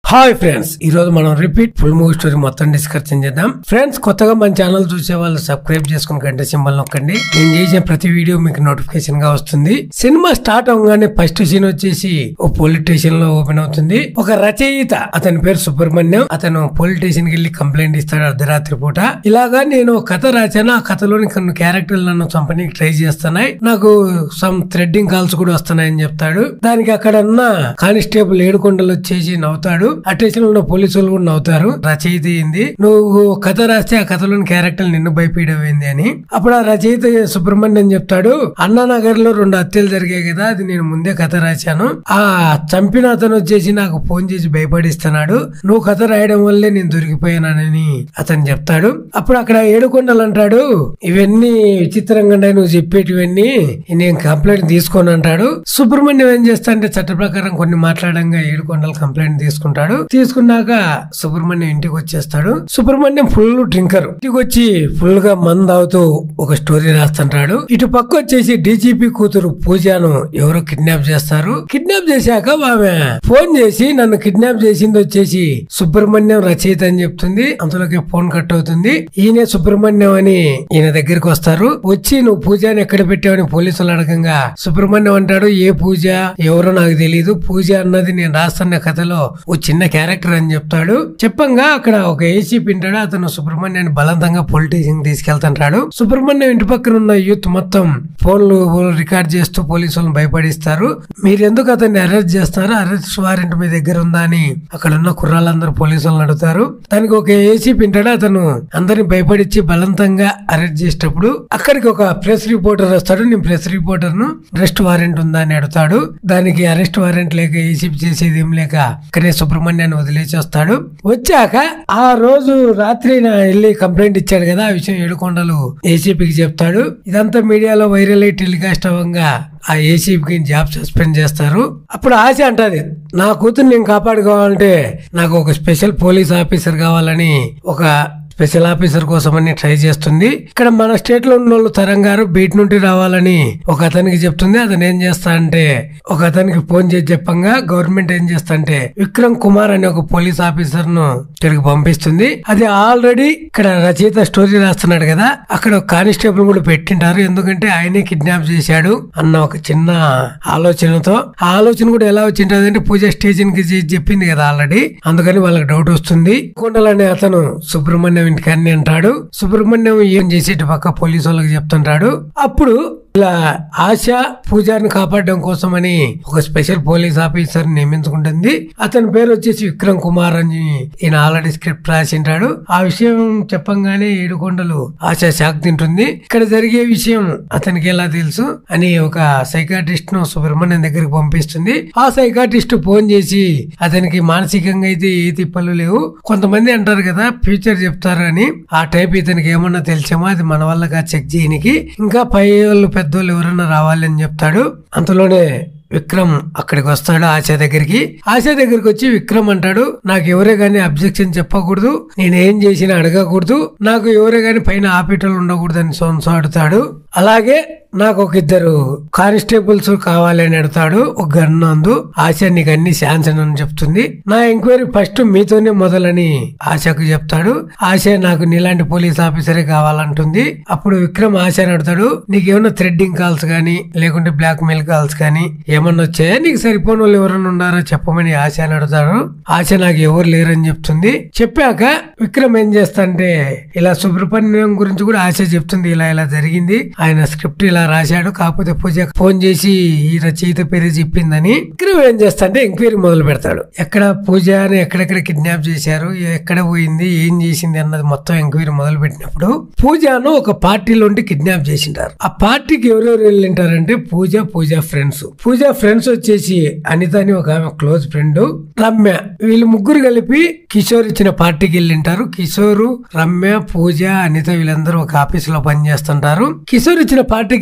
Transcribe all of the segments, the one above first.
hi friends ఈ రోజు మనం రిపీట్ ఫుల్ మూవీ స్టోరీ మొత్తం డిస్కషన్ చేద్దాం ఫ్రెండ్స్ కొత్తగా మన ఛానల్ చూసే వాళ్ళు సబ్స్క్రైబ్ చేసుకుని గంట సింబల్ నొక్కండి నేను చేసిన ప్రతి వీడియో మీకు నోటిఫికేషన్ గా వస్తుంది సినిమా స్టార్ట్ అవగానే ఫస్ట్ సీన్ వచ్చేసి ఓ పోలీస్ స్టేషన్ లో ఓపెన్ అవుతుంది ఒక రచయిత అతని పేరు సుబ్రహ్మణ్యం అతను పోలీస్ స్టేషన్ కి వెళ్లి కంప్లైంట్ ఇస్తాడు అర్ధరాత్రి పూట ఇలాగా నేను ఒక కథ రాశాను ఆ కథలోని కొన్ని క్యారెక్టర్లు నన్ను చంపనీకి ట్రై చేస్తున్నాయి నాకు సమ్ థ్రెడ్డింగ్ కాల్స్ కూడా వస్తున్నాయని చెప్తాడు దానికి అక్కడ ఉన్న కానిస్టేబుల్ ఏడుకొండలు వచ్చేసి నవ్వుతాడు ఆ స్టేషన్ లో ఉన్న పోలీసులు కూడా నవ్వుతారు రచయిత ఏంది నువ్వు కథ రాస్తే ఆ కథలోని క్యారెక్టర్ నిన్ను భయపడమైంది అని అప్పుడు ఆ రచయిత సుబ్రహ్మణ్యం చెప్తాడు అన్నానగర్ లో రెండు హత్యలు జరిగాయి కదా అది నేను ముందే కథ రాశాను ఆ చంపిన అతను వచ్చేసి నాకు ఫోన్ చేసి భయపడిస్తున్నాడు నువ్వు కథ రాయడం వల్లే నేను దొరికిపోయానని అతను చెప్తాడు అప్పుడు అక్కడ ఏడుకొండలు అంటాడు ఇవన్నీ విచిత్రంగా ఉన్నాయి నువ్వు చెప్పేటివన్నీ నేను కంప్లైంట్ తీసుకోను అంటాడు సుబ్రహ్మణ్యం ఏం చేస్తా అంటే చట్ట ప్రకారం కొన్ని మాట్లాడంగా ఏడుకొండలు కంప్లైంట్ తీసుకుంటాడు తీసుకున్నాక సుబ్రహ్మణ్యం ఇంటికి వచ్చేస్తాడు సుబ్రహ్మణ్యం ఫుల్ డ్రింకర్ ఇంటికి వచ్చి ఫుల్ గా మందు అవుతూ ఒక స్టోరీ రాస్తుంటాడు ఇటు పక్క వచ్చేసి డీజీపీ కూతురు పూజను ఎవరో కిడ్నాప్ చేస్తారు కిడ్నాప్ చేశాక ఆమె ఫోన్ చేసి నన్ను కిడ్నాప్ చేసింది వచ్చేసి సుబ్రహ్మణ్యం రచయిత అని చెప్తుంది అంతలోకి ఫోన్ కట్ అవుతుంది ఈయనే సుబ్రహ్మణ్యం అని ఈయన దగ్గరికి వస్తారు వచ్చి నువ్వు పూజని ఎక్కడ పెట్టావని పోలీసులు అడగంగా సుబ్రహ్మణ్యం అంటాడు ఏ పూజ ఎవరో నాకు తెలియదు పూజ అన్నది నేను రాస్తున్న కథలో ఓ చిన్న క్యారెక్టర్ అని చెప్తాడు చెప్పంగా అక్కడ ఒక ఏసీ పింటాడు అతను సుబ్రహ్మణ్యాన్ని బలవంతంగా పొలిటీషియన్ తీసుకెళ్తుంటాడు సుబ్రహ్మణ్యం ఇంటి పక్కన ఉన్న యూత్ మొత్తం ఫోన్లు రికార్డ్ చేస్తూ పోలీసులను భయపడిస్తారు మీరు ఎందుకు అతన్ని అరెస్ట్ చేస్తారు అరెస్ట్ వారెంట్ మీ దగ్గర ఉందా అని అక్కడ ఉన్న కుర్రాళ్ళందరూ పోలీసులను అడుగుతారు దానికి ఒక ఏసీ పింటాడు అతను అందరిని భయపడిచ్చి బలవంతంగా అరెస్ట్ చేసేటప్పుడు అక్కడికి ఒక ప్రెస్ రిపోర్టర్ వస్తాడు నేను ప్రెస్ రిపోర్టర్ ను అరెస్ట్ వారెంట్ ఉందా అని అడుగుతాడు దానికి అరెస్ట్ వారెంట్ లేక ఏసీ చేసేది ఏం లేక ఇక్కడే సుబ్రహ్మణ్యాన్ని వదిలేసి వస్తాడు వచ్చాక ఆ రోజు రాత్రి నా వెళ్ళి కంప్లైంట్ ఇచ్చాడు కదా ఆ విషయం ఏడుకొండలు ఏసీపీకి చెప్తాడు ఇదంతా మీడియాలో వైరల్ అయ్యి టెలికాస్ట్ అవ్వంగా ఆ ఏసీపీకి జాబ్ సస్పెండ్ చేస్తారు అప్పుడు ఆశ అంటది నా కూతురు నేను కాపాడుకోవాలంటే నాకు ఒక స్పెషల్ పోలీస్ ఆఫీసర్ కావాలని ఒక స్పెషల్ ఆఫీసర్ కోసమని ట్రై చేస్తుంది ఇక్కడ మన స్టేట్ లో ఉన్న వాళ్ళు తరం గారు బయట నుండి రావాలని ఒక అతనికి చెప్తుంది అతను ఏం చేస్తా అంటే ఒక అతనికి ఫోన్ చేసి చెప్పంగా గవర్నమెంట్ ఏం చేస్తా అంటే విక్రమ్ కుమార్ అనే ఒక పోలీస్ ఆఫీసర్ ను ఇక్కడికి పంపిస్తుంది అది ఆల్రెడీ ఇక్కడ రచయిత స్టోరీ రాస్తున్నాడు కదా అక్కడ ఒక కానిస్టేబుల్ కూడా పెట్టింటారు ఎందుకంటే ఆయనే కిడ్నాప్ చేశాడు అన్న ఒక చిన్న ఆలోచనతో ఆ ఆలోచన కూడా ఎలా వచ్చింటది అంటే పూజ స్టేషన్ కి చేసి చెప్పింది కదా ఆల్రెడీ అందుకని వాళ్ళకి డౌట్ వస్తుంది కొండలనే అతను సుబ్రహ్మణ్యం ఇంటికి అన్ని అంటాడు సుబ్రహ్మణ్యం ఏం చేసేటి పక్క పోలీసు వాళ్ళకి చెప్తుంటాడు అప్పుడు ఇలా ఆశ పూజారిని కాపాడడం కోసమని ఒక స్పెషల్ పోలీస్ ఆఫీసర్ నియమించుకుంటుంది అతని పేరు వచ్చేసి విక్రమ్ కుమార్ అని ఈయన ఆల్రెడీ స్క్రిప్ట్ రాసింటాడు ఆ విషయం చెప్పంగానే ఏడుకొండలు ఆశ షాక్ తింటుంది ఇక్కడ జరిగే విషయం అతనికి ఎలా తెలుసు అని ఒక సైకాట్రిస్ట్ ను సుబ్రహ్మణ్యం దగ్గరికి పంపిస్తుంది ఆ సైకాట్రిస్ట్ ఫోన్ చేసి అతనికి మానసికంగా అయితే ఏ తిప్పలు లేవు కొంతమంది అంటారు కదా ఫ్యూచర్ చెప్తారు అని ఆ టైప్ ఇతనికి ఏమన్నా తెలిసేమో అది మన వల్లగా చెక్ చేయనికి ఇంకా పై వాళ్ళు పెద్దోళ్ళు ఎవరైనా రావాలి అని చెప్తాడు అంతలోనే విక్రమ్ అక్కడికి వస్తాడు ఆశ దగ్గరికి ఆశ దగ్గరికి వచ్చి విక్రమ్ అంటాడు నాకు ఎవరే గాని అబ్జెక్షన్ చెప్పకూడదు నేనేం చేసినా అడగకూడదు నాకు ఎవరే గాని పైన ఆపేటోళ్ళు ఉండకూడదు అని సోన్సో అడుగుతాడు అలాగే నాకు ఒక ఇద్దరు కానిస్టేబుల్స్ కావాలి అని అడుగుతాడు ఒక గన్నందు ఆశ నీకు అన్ని శాంక్షన్ అని చెప్తుంది నా ఎంక్వైరీ ఫస్ట్ మీతోనే మొదలని ఆశకు చెప్తాడు ఆశ నాకు నీలాంటి పోలీస్ ఆఫీసరే కావాలంటుంది అప్పుడు విక్రమ్ ఆశని అడుగుతాడు నీకేమన్నా థ్రెడ్డింగ్ కాల్స్ గానీ లేకుంటే బ్లాక్ మెయిల్ కాల్స్ కానీ ఏమన్నా వచ్చాయా నీకు సరిపోని వాళ్ళు ఎవరైనా ఉన్నారో చెప్పమని ఆశ అని అడుగుతాడు ఆశ నాకు ఎవరు లేరని చెప్తుంది చెప్పాక విక్రమ్ ఏం చేస్తాంటే ఇలా సుబ్రహ్మణ్యం గురించి కూడా ఆశ చెప్తుంది ఇలా ఇలా జరిగింది ఆయన స్క్రిప్ట్ ఇలా రాశాడు కాకపోతే పూజ ఫోన్ చేసి ఈ రచయిత పేరే చెప్పిందని విక్రమ్ ఏం చేస్తాంటే ఎంక్వైరీ మొదలు పెడతాడు ఎక్కడ పూజ అని ఎక్కడెక్కడ కిడ్నాప్ చేశారు ఎక్కడ పోయింది ఏం చేసింది అన్నది మొత్తం ఎంక్వైరీ మొదలు పెట్టినప్పుడు పూజను ఒక పార్టీలోండి కిడ్నాప్ చేసింటారు ఆ పార్టీకి ఎవరెవరు వెళ్ళింటారంటే పూజ పూజ ఫ్రెండ్స్ పూజ ఫ్రెండ్స్ వచ్చేసి అనిత అని ఒక ఆమె క్లోజ్ ఫ్రెండ్ రమ్య వీళ్ళు ముగ్గురు కలిపి కిషోర్ ఇచ్చిన పార్టీకి వెళ్ళింటారు కిషోర్ రమ్య పూజ అనిత వీళ్ళందరూ ఒక ఆఫీస్ లో పనిచేస్తుంటారు కిషోర్ ఇచ్చిన పార్టీకి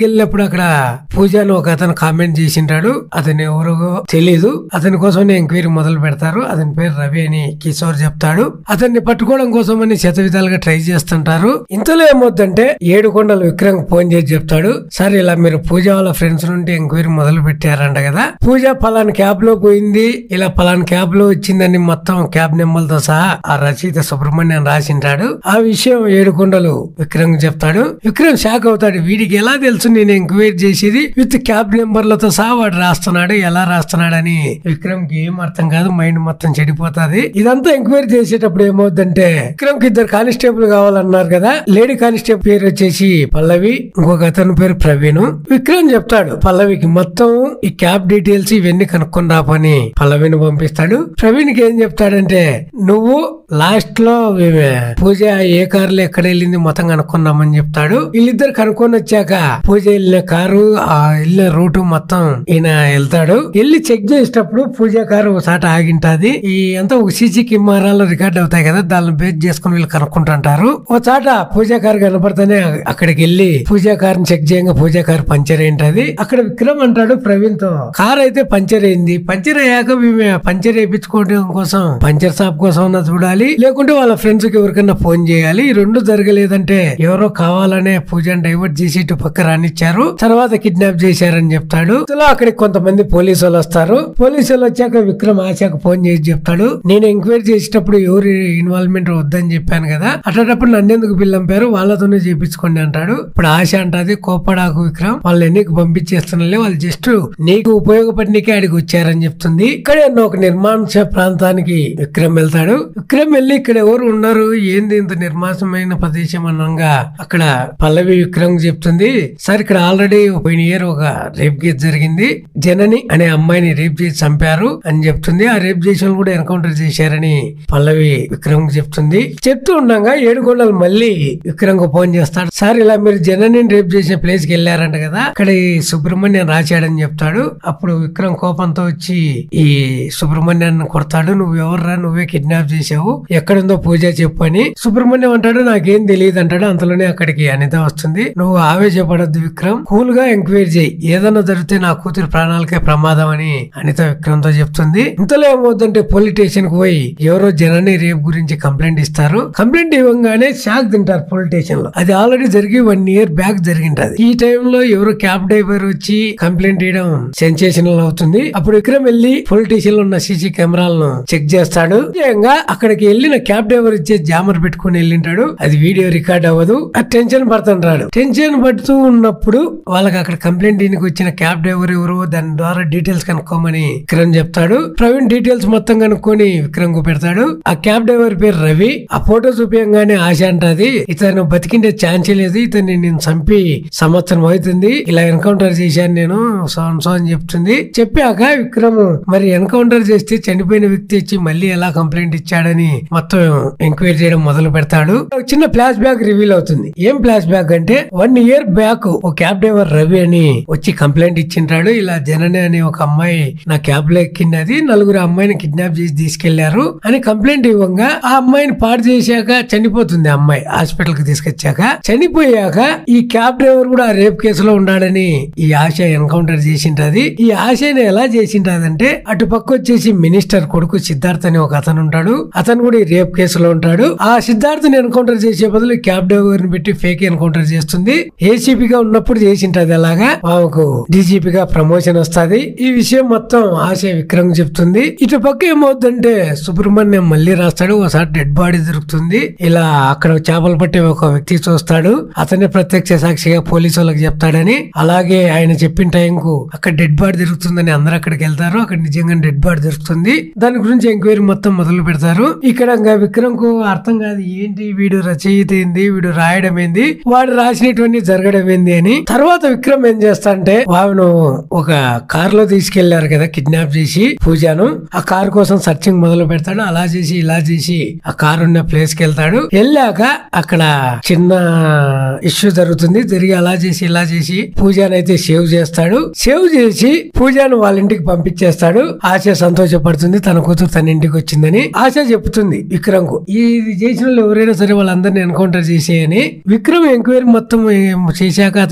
వెళ్ళినప్పుడు అక్కడ పూజ అని ఒక అతను కామెంట్ చేసింటాడు అతను ఎవరో తెలీదు అతని కోసం ఎంక్వైరీ మొదలు పెడతారు అతని పేరు రవి అని కిషోర్ చెప్తాడు అతన్ని పట్టుకోవడం కోసం అని శత విధాలుగా ట్రై చేస్తుంటారు ఇంతలో ఏమవుతుందంటే ఏడు కొండలు విక్రమ్ ఫోన్ చేసి చెప్తాడు సార్ ఇలా మీరు పూజ వాళ్ళ ఫ్రెండ్స్ నుండి ఎంక్వైరీ మొదలు పెట్టారంట కదా పూజ పలానా క్యాబ్ లో పోయింది ఇలా పలానా క్యాబ్ లో వచ్చిందని మొత్తం క్యాబ్ నెంబర్లతో సహా ఆ రచయిత సుబ్రహ్మణ్యం రాసింటాడు ఆ విషయం ఏడు కొండలు విక్రమ్ చెప్తాడు విక్రమ్ షాక్ అవుతాడు వీడికి ఎలా తెలుసు నేను ఎంక్వైరీ చేసేది విత్ క్యాబ్ నెంబర్లతో సహా వాడు రాస్తున్నాడు ఎలా రాస్తున్నాడని విక్రమ్ కి ఏం అర్థం కాదు మైండ్ మొత్తం చెడిపోతాది ఇదంతా ఎంక్వైరీ చేసేటప్పుడు ఏమవుతుందంటే విక్రమ్ కి ఇద్దరు కానిస్టేబుల్ కావాలన్నారు కదా లేడీ కానిస్టేబుల్ పేరు వచ్చేసి పల్లవి ఇంకొక అతని పేరు ప్రవీణ్ విక్రమ్ చెప్తాడు పల్లవికి మొత్తం ఈ క్యాబ్ డీటెయిల్స్ ఇవన్నీ కనుక్కొని రా పని పల్లవిని పంపిస్తాడు ప్రవీణ్ కి ఏం చెప్తాడంటే నువ్వు లాస్ట్ లో ఈమె పూజ ఏ కారులో ఎక్కడ వెళ్ళింది మొత్తం కనుక్కున్నామని చెప్తాడు వీళ్ళిద్దరు కనుక్కొని వచ్చాక పూజ వెళ్ళిన కారు ఆ వెళ్ళిన రూట్ మొత్తం ఈయన వెళ్తాడు వెళ్ళి చెక్ చేసేటప్పుడు పూజ కారు ఒకసారి ఆగింటాది ఈ అంతా ఒక సీసీ కెమెరాలో రికార్డ్ అవుతాయి కదా దాన్ని బేస్ చేసుకుని వీళ్ళు కనుక్కుంటుంటారు ఒక చాట పూజా కారు కనపడితేనే అక్కడికి వెళ్ళి పూజా కారుని చెక్ చేయంగా పూజా కారు పంచర్ ఏంటది అక్కడ విక్రమ్ అంటాడు ప్రవీణ్ తో కార్ అయితే పంచర్ అయింది పంచర్ అయ్యాక మేము పంచర్ వేయించుకోవడం కోసం పంచర్ షాప్ కోసం అన్నా చూడాలి లేకుంటే వాళ్ళ ఫ్రెండ్స్ కి ఎవరికైనా ఫోన్ చేయాలి ఈ రెండు జరగలేదంటే ఎవరో కావాలనే పూజను డైవర్ట్ చేసి ఇటు పక్క రానిచ్చారు తర్వాత కిడ్నాప్ చేశారని చెప్తాడు ఇంతలో అక్కడికి కొంతమంది పోలీసు వాళ్ళు వస్తారు పోలీసు వాళ్ళు వచ్చాక విక్రమ్ ఆశాకు ఫోన్ చేసి చెప్తాడు నేను ఎంక్వైరీ చేసేటప్పుడు ఎవరి ఇన్వాల్వ్మెంట్ వద్దని చెప్పాను కదా అట్లాంటప్పుడు నన్నెందుకు బిల్ పంపారు వాళ్ళతోనే చేపించుకోండి అంటాడు ఇప్పుడు ఆశ అంటది కోపడాకు విక్రమ్ వాళ్ళని నీకు పంపించేస్తున్నలే వాళ్ళు జస్ట్ నీకు ఉపయోగపడినకే ఆడికి వచ్చారని చెప్తుంది ఇక్కడే ఉన్న ఒక నిర్మాంస ప్రాంతానికి విక్రమ్ వెళ్తాడు విక్రమ్ వెళ్ళి ఇక్కడ ఎవరు ఉన్నారు ఏంది ఇంత నిర్మాసమైన ప్రదేశం అనంగా అక్కడ పల్లవి విక్రమ్ చెప్తుంది సార్ ఇక్కడ ఆల్రెడీ పోయిన ఇయర్ ఒక రేప్ కేసు జరిగింది జనని అనే అమ్మాయిని రేప్ చేసి చంపారు అని చెప్తుంది ఆ రేప్ చేసిన వాళ్ళు కూడా ఎన్కౌంటర్ చేశారని పల్లవి విక్రమ్ చెప్తుంది చెప్తూ ఉండగా ఏడుగొండలు మళ్ళీ విక్రమ్ కు ఫోన్ చేస్తాడు సార్ ఇలా మీరు జనని రేప్ చేసిన ప్లేస్ కి వెళ్ళారంట కదా అక్కడ ఈ సుబ్రహ్మణ్యం రాశాడని చెప్తాడు అప్పుడు విక్రమ్ కోపంతో వచ్చి ఈ సుబ్రహ్మణ్యాన్ని కొడతాడు నువ్వు ఎవర్రా నువ్వే కిడ్నాప్ చేసావు ఎక్కడుందో పూజ చెప్పు అని సుబ్రహ్మణ్యం అంటాడు నాకేం తెలియదు అంటాడు అంతలోనే అక్కడికి అనిత వస్తుంది నువ్వు ఆవేశపడద్దు విక్రమ్ కూల్ గా ఎంక్వైరీ చేయి ఏదన్నా జరిగితే నా కూతురు ప్రాణాలకే ప్రమాదం అని అనిత విక్రమ్ తో చెప్తుంది ఇంతలో ఏమవుతుందంటే పోలీస్ స్టేషన్ కు పోయి ఎవరో జనని రేప్ గురించి కంప్లైంట్ ఇస్తారు కంప్లైంట్ ఇవ్వగానే షాక్ తింటారు పోలీస్ స్టేషన్ లో అది ఆల్రెడీ జరిగి వన్ ఇయర్ బ్యాక్ జరిగింటది ఈ టైంలో ఎవరో క్యాబ్ డ్రైవర్ వచ్చి కంప్లైంట్ ఇవ్వడం సెన్సేషనల్ అవుతుంది అప్పుడు విక్రమ్ వెళ్ళి పోలీస్ స్టేషన్ లో ఉన్న సీసీ కెమెరాలను చెక్ చేస్తాడు ముఖ్యంగా అక్కడికి వెళ్ళిన క్యాబ్ డ్రైవర్ ఇచ్చే జామర్ పెట్టుకుని వెళ్ళింటాడు అది వీడియో రికార్డ్ అవ్వదు ఆ టెన్షన్ పడుతుంటాడు టెన్షన్ పడుతూ ఉన్నప్పుడు వాళ్ళకి అక్కడ కంప్లైంట్ దీనికి వచ్చిన క్యాబ్ డ్రైవర్ ఎవరు దాని ద్వారా డీటెయిల్స్ కనుక్కోమని విక్రమ్ చెప్తాడు ప్రవీణ్ డీటెయిల్స్ మొత్తం కనుక్కొని విక్రమ్ కు పెడతాడు ఆ క్యాబ్ డ్రైవర్ పేరు రవి ఆ ఫోటో చూపించగానే ఆశ అంటది ఇతను బతికిండే ఛాన్స్ లేదు ఇతన్ని నేను చంపి సంవత్సరం అవుతుంది ఇలా ఎన్కౌంటర్ చేశాను నేను సో and so అని చెప్తుంది చెప్పాక విక్రమ్ మరి ఎన్కౌంటర్ చేస్తే చనిపోయిన వ్యక్తి వచ్చి మళ్ళీ ఎలా కంప్లైంట్ ఇచ్చాడని మొత్తం ఎంక్వైరీ చేయడం మొదలు పెడతాడు ఒక చిన్న ఫ్లాష్ బ్యాక్ రివీల్ అవుతుంది ఏం ఫ్లాష్ బ్యాక్ అంటే వన్ ఇయర్ బ్యాక్ ఒక క్యాబ్ డ్రైవర్ రవి అని వచ్చి కంప్లైంట్ ఇచ్చింటాడు ఇలా జనని అనే ఒక అమ్మాయి నా క్యాబ్ లో ఎక్కినది నలుగురు అమ్మాయిని కిడ్నాప్ చేసి తీసుకెళ్లారు అని కంప్లైంట్ ఇవ్వంగా ఆ అమ్మాయిని పాడు చేశాక చనిపోతుంది ఆ అమ్మాయి హాస్పిటల్ కి తీసుకొచ్చాక చనిపోయాక ఈ క్యాబ్ డ్రైవర్ కూడా రేప్ కేసులో ఉన్నాడని ఈ ఆశ ఎన్కౌంటర్ చేసింటది ఈ ఆశని ఎలా చేసింటదంటే అటు పక్క వచ్చేసి మినిస్టర్ కొడుకు సిద్ధార్థ్ అని ఒక అతను ఉంటాడు అతను కూడా ఈ రేప్ కేసులో ఉంటాడు ఆ సిద్ధార్థ్ ఎన్కౌంటర్ చేసే బదులు క్యాబ్ డ్రైవర్ ని పెట్టి ఫేక్ ఎన్కౌంటర్ చేస్తుంది ఏసీపీగా ఉన్నప్పుడు చేసింటది అలాగా ఆమెకు డీజీపీగా ప్రమోషన్ వస్తుంది ఈ విషయం మొత్తం ఆశ విక్రమ్ చెప్తుంది ఇటు పక్క ఏమవుతుందంటే సుబ్రహ్మణ్యం మళ్ళీ రాస్తాడు ఒకసారి డెడ్ బాడీ దొరుకుతుంది ఇలా అక్కడ చేపలు పట్టే ఒక వ్యక్తి చూస్తాడు అతనే ప్రత్యక్ష సాక్షిగా పోలీసు వాళ్ళకి చెప్తాడని అలాగే ఆయన చెప్పిన టైం కు అక్కడ డెడ్ బాడీ దొరుకుతుందని అందరూ అక్కడికి వెళ్తారు అక్కడ నిజంగా డెడ్ బాడీ దొరుకుతుంది దాని గురించి ఎంక్వైరీ మొత్తం మొదలు పెడతారు ఇక్కడ ఇంకా విక్రమ్ కు అర్థం కాదు ఏంటి వీడు రచయిత ఏంది వీడు రాయడం ఏంది వాడు రాసినటువంటి జరగడం ఏంది అని తర్వాత విక్రమ్ ఏం చేస్తాడంటే వాడు ఒక కార్ లో తీసుకెళ్లారు కదా కిడ్నాప్ చేసి పూజను ఆ కార్ కోసం సర్చింగ్ మొదలు పెడతాడు అలా చేసి ఇలా చేసి ఆ కార్ ఉన్న ప్లేస్ కి వెళ్తాడు వెళ్ళాక అక్కడ చిన్న ఇష్యూ జరుగుతుంది జరిగి అలా చేసి ఇలా చేసి పూజను అయితే సేవ్ చేస్తాడు సేవ్ చేసి పూజను వాళ్ళ ఇంటికి పంపించేస్తాడు ఆశ సంతోషపడుతుంది తన కూతురు తన ఇంటికి వచ్చిందని ఆశ చెప్తుంది విక్రమ్ కు ఇది చేసిన వాళ్ళు ఎవరైనా సరే వాళ్ళందరినీ ఎన్కౌంటర్ చేసేయని విక్రమ్ ఎంక్వైరీ మొత్తం ఏం చేశాక అతను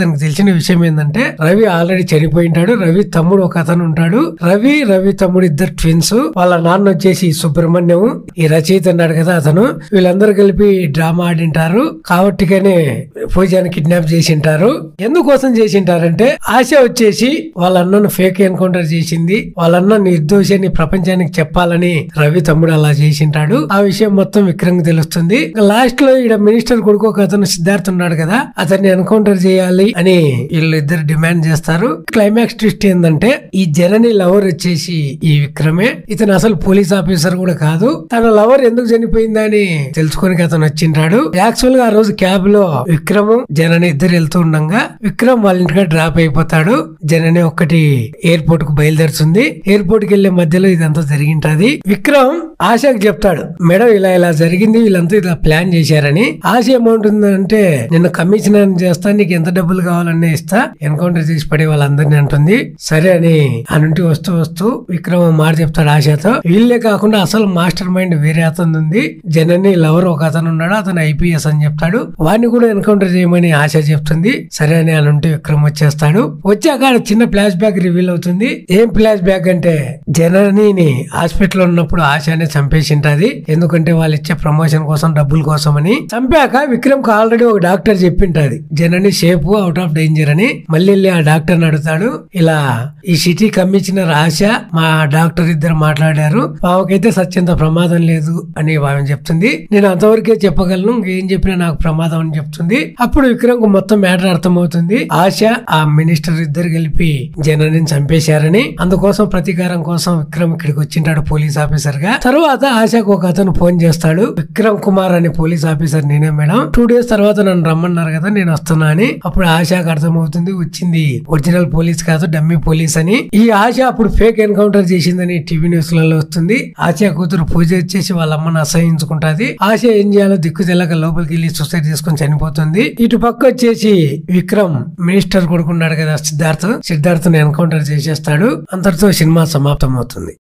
అతనికి తెలిసిన విషయం ఏంటంటే రవి ఆల్రెడీ చనిపోయింటాడు రవి తమ్ముడు ఒక అతను ఉంటాడు రవి రవి తమ్ముడు ఇద్దరు ట్విన్స్ వాళ్ళ నాన్న వచ్చేసి సుబ్రహ్మణ్యం ఈ రచయిత ఉన్నాడు కదా అతను వీళ్ళందరూ కలిపి డ్రామా ఆడింటారు కాబట్టిగానే పూజాని కిడ్నాప్ చేసింటారు ఎందుకోసం చేసింటారంటే ఆశ వచ్చేసి వాళ్ళ అన్నను ఫేక్ ఎన్కౌంటర్ చేసింది వాళ్ళ అన్న నిర్దోషి అని ప్రపంచానికి చెప్పాలని రవి తమ్ముడు అలా చేసింటాడు ఆ విషయం మొత్తం విక్రమ్ తెలుస్తుంది లాస్ట్ లో ఈడ మినిస్టర్ కొడుకు ఒక అతను సిద్ధార్థ్ ఉన్నాడు కదా అతన్ని ఎన్కౌంటర్ చేయాలి అని వీళ్ళు ఇద్దరు డిమాండ్ చేస్తారు క్లైమాక్స్ ట్విస్ట్ ఏంటంటే ఈ జనని లవర్ వచ్చేసి ఈ విక్రమే ఇతను అసలు పోలీస్ ఆఫీసర్ కూడా కాదు తన లవర్ ఎందుకు చనిపోయిందని తెలుసుకోనికి అతను వచ్చింటాడు యాక్చువల్ గా ఆ రోజు క్యాబ్ లో విక్రమ్ జనని ఇద్దరు వెళ్తూ ఉండగా విక్రమ్ వాళ్ళ ఇంటికి డ్రాప్ అయిపోతాడు జనని ఒక్కటి ఎయిర్పోర్ట్ కు బయలుదేరుతుంది ఎయిర్పోర్ట్ కి వెళ్లే మధ్యలో ఇదంతా జరిగింటది విక్రమ్ ఆశకు చెప్తాడు మేడం ఇలా ఇలా జరిగింది వీళ్ళంతా ఇలా ప్లాన్ చేశారని ఆశ ఏమంటుందంటే నిన్న కమిషనర్ చేస్తా నీకు ఎంత డబ్బులు కావాలన్నా ఇస్తా ఎన్కౌంటర్ చేసి పడే వాళ్ళందరినీ అంటుంది సరే అని అనుంటి వస్తూ వస్తూ విక్రమ్ ఓ మాట చెప్తాడు ఆశతో వీళ్ళే కాకుండా అసలు మాస్టర్ మైండ్ వేరే అతను ఉంది జనని లవర్ ఒక అతను ఉన్నాడు అతను ఐపీఎస్ అని చెప్తాడు వాడిని కూడా ఎన్కౌంటర్ చేయమని ఆశ చెప్తుంది సరే అని అనుంటి విక్రమ్ వచ్చేస్తాడు వచ్చాక ఆడ చిన్న ఫ్లాష్ బ్యాక్ రివీల్ అవుతుంది ఏం ఫ్లాష్ బ్యాక్ అంటే జనని హాస్పిటల్ ఉన్నప్పుడు ఆశనే చంపేసింటది ఎందుకంటే వాళ్ళు ఇచ్చే ప్రమోషన్ కోసం డబ్బుల కోసం అని చంపాక విక్రమ్ కు ఆల్రెడీ ఒక డాక్టర్ చెప్పింటది Janani safe out of danger అని మళ్ళీ వెళ్ళి ఆ డాక్టర్ అడుగుతాడు ఇలా ఈ సిటీ కమిషనర్ ఆశ మా డాక్టర్ ఇద్దరు మాట్లాడారు ఆమెకైతే సత్యంత ప్రమాదం లేదు అని ఆమె చెప్తుంది నేను అంతవరకే చెప్పగలను ఏం చెప్పినా నాకు ప్రమాదం అని చెప్తుంది అప్పుడు విక్రమ్ కు మొత్తం మ్యాటర్ అర్థమవుతుంది ఆశ ఆ మినిస్టర్ ఇద్దరు కలిపి జనని చంపేశారని అందుకోసం ప్రతీకారం కోసం విక్రమ్ ఇక్కడికి వచ్చింటాడు పోలీస్ ఆఫీసర్ గా తర్వాత ఆశకు ఒక అతను ఫోన్ చేస్తాడు విక్రమ్ కుమార్ అనే పోలీస్ ఆఫీసర్ నేనే మేడం టూ డేస్ తర్వాత నన్ను రమ్మన్నారు కదా నేను వస్తున్నా అని అప్పుడు ఆశకు అర్థమవుతుంది వచ్చింది ఒరిజినల్ పోలీస్ కాదు డమ్మీ పోలీస్ అని ఈ ఆశ అప్పుడు ఫేక్ ఎన్కౌంటర్ చేసిందని టీవీ న్యూస్ లలో వస్తుంది ఆశ కూతురు పూజ వచ్చేసి వాళ్ళ అమ్మని అసహించుకుంటాది ఆశ ఏం చేయాలో దిక్కు తెల్లక లోపలికి వెళ్ళి సూసైడ్ చేసుకుని చనిపోతుంది ఇటు పక్క వచ్చేసి విక్రమ్ మినిస్టర్ కొడుకున్నాడు కదా సిద్ధార్థ్ సిద్ధార్థ్ ఎన్కౌంటర్ చేసేస్తాడు అంతటితో సినిమా సమాప్తం అవుతుంది